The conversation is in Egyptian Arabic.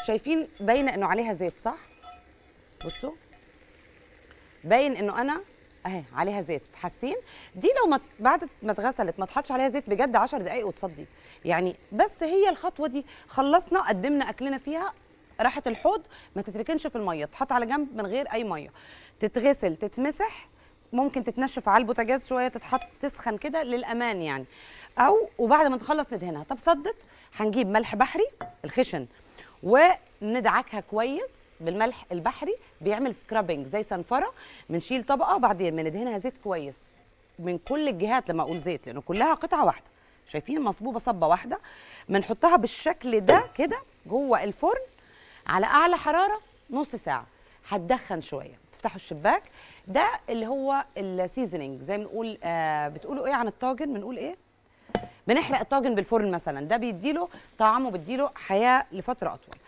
شايفين باينه انه عليها زيت صح بصوا باين انه انا اهي عليها زيت حاسين دي لو ما بعد ما اتغسلت ما تحطش عليها زيت بجد 10 دقائق وتصدي يعني بس هي الخطوه دي خلصنا قدمنا اكلنا فيها راحت الحوض ما تتركنش في الميه تحط على جنب من غير اي ميه تتغسل تتمسح ممكن تتنشف على البوتاجاز شويه تتحط تسخن كده للامان يعني او وبعد ما نخلص ندهنها طب صدت هنجيب ملح بحري الخشن وندعكها كويس بالملح البحري بيعمل سكرابنج زي صنفره بنشيل طبقه وبعدين بندهنها زيت كويس من كل الجهات لما اقول زيت لانه كلها قطعه واحده شايفين مصبوبه صبه واحده بنحطها بالشكل ده كده جوه الفرن على اعلى حراره نص ساعه هتدخن شويه تفتحوا الشباك ده اللي هو السيزنينج زي ما بنقول آه بتقولوا ايه عن الطاجن بنقول ايه بنحرق الطاجن بالفرن مثلا ده بيديله طعم وبيديله حياه لفتره اطول